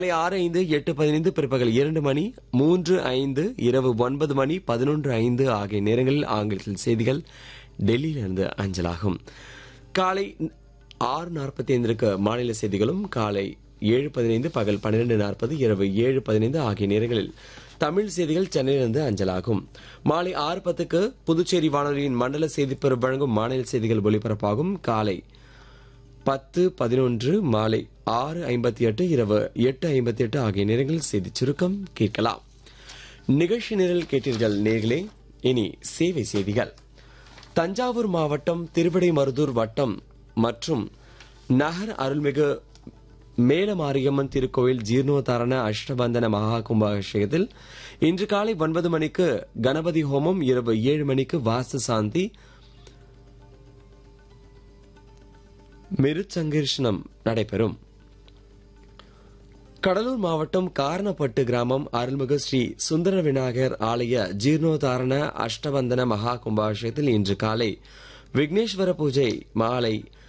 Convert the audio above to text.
காலை ஆறு ஐந்து எட்டு பதினைந்து பிற்பகல் இரண்டு மணி மூன்று ஐந்து இரவு ஒன்பது மணி பதினொன்று ஐந்து ஆகிய நேரங்களில் ஆங்கிலத்தில் செய்திகள் டெல்லியிலிருந்து அஞ்சலாகும் காலை ஆறு நாற்பத்தி ஐந்திற்கு மாநில செய்திகளும் காலை ஏழு பதினைந்து பகல் பன்னிரண்டு நாற்பது இரவு ஏழு பதினைந்து ஆகிய நேரங்களில் தமிழ் செய்திகள் சென்னையிலிருந்து அஞ்சலாகும் மாலை ஆறு பத்துக்கு புதுச்சேரி வானொலியின் மண்டல செய்திப்பிரிவு வழங்கும் மாநில செய்திகள் ஒலிபரப்பாகும் காலை பத்து பதினொன்று மாலை ஆறு ஐம்பத்தி எட்டு இரவு எட்டு ஐம்பத்தி எட்டு ஆகிய நேரங்களில் செய்திச் சுருக்கம் கேட்கலாம் நிகழ்ச்சி நிரல் கேட்டீர்கள் நேர்களே இனி சேவை செய்திகள் தஞ்சாவூர் மாவட்டம் திருவிடைமருதூர் வட்டம் மற்றும் நகர் அருள்மிகு மேலமாரியம்மன் திருக்கோயில் ஜீர்ணோத்தாரண அஷ்டபந்தன மகா கும்பாபிஷேகத்தில் இன்று காலை ஒன்பது மணிக்கு கணபதி ஹோமம் இரவு ஏழு மணிக்கு வாஸ்து சாந்தி மிருச்சங்கர்ஷனம் நடைபெறும் கடலூர் மாவட்டம் காரணப்பட்டு கிராமம் அருள்மிகு ஸ்ரீ சுந்தர விநாயகர் ஆலய ஜீர்ணோதாரண அஷ்டபந்தன மகா கும்பாபிஷேகத்தில் இன்று காலை விக்னேஸ்வர பூஜை மாலை